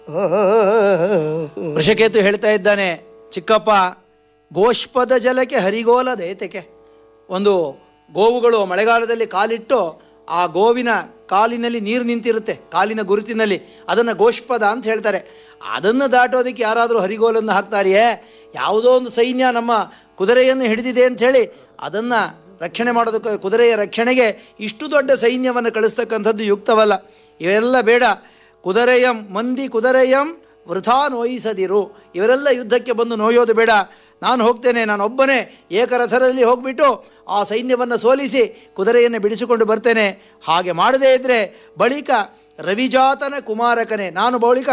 ವೃಷಕೇತು ಹೇಳ್ತಾ ಇದ್ದಾನೆ ಚಿಕ್ಕಪ್ಪ ಗೋಷ್ಪದ ಜಲಕ್ಕೆ ಹರಿಗೋಲ ದೇತಕ್ಕೆ ಒಂದು ಗೋವುಗಳು ಮಳೆಗಾಲದಲ್ಲಿ ಕಾಲಿಟ್ಟು ಆ ಗೋವಿನ ಕಾಲಿನಲ್ಲಿ ನೀರು ನಿಂತಿರುತ್ತೆ ಕಾಲಿನ ಗುರುತಿನಲ್ಲಿ ಅದನ್ನು ಗೋಷ್ಪದ ಅಂತ ಹೇಳ್ತಾರೆ ಅದನ್ನು ದಾಟೋದಕ್ಕೆ ಯಾರಾದರೂ ಹರಿಗೋಲನ್ನು ಹಾಕ್ತಾರೆಯೇ ಯಾವುದೋ ಒಂದು ಸೈನ್ಯ ನಮ್ಮ ಕುದುರೆಯನ್ನು ಹಿಡಿದಿದೆ ಅಂತ ಹೇಳಿ ಅದನ್ನು ರಕ್ಷಣೆ ಮಾಡೋದಕ್ಕೆ ಕುದುರೆಯ ರಕ್ಷಣೆಗೆ ಇಷ್ಟು ದೊಡ್ಡ ಸೈನ್ಯವನ್ನು ಕಳಿಸ್ತಕ್ಕಂಥದ್ದು ಯುಕ್ತವಲ್ಲ ಇವೆಲ್ಲ ಬೇಡ ಕುದುರೆಯಂ ಮಂದಿ ಕುದುರೆಯಂ ವೃಥಾ ನೋಯಿಸದಿರು ಇವರೆಲ್ಲ ಯುದ್ಧಕ್ಕೆ ಬಂದು ನೋಯೋದು ಬೇಡ ನಾನು ಹೋಗ್ತೇನೆ ನಾನು ಒಬ್ಬನೇ ಏಕರಥದಲ್ಲಿ ಹೋಗ್ಬಿಟ್ಟು ಆ ಸೈನ್ಯವನ್ನು ಸೋಲಿಸಿ ಕುದುರೆಯನ್ನು ಬಿಡಿಸಿಕೊಂಡು ಬರ್ತೇನೆ ಹಾಗೆ ಮಾಡದೇ ಇದ್ದರೆ ಬಳಿಕ ರವಿಜಾತನ ಕುಮಾರಕನೇ ನಾನು ಬಳಿಕ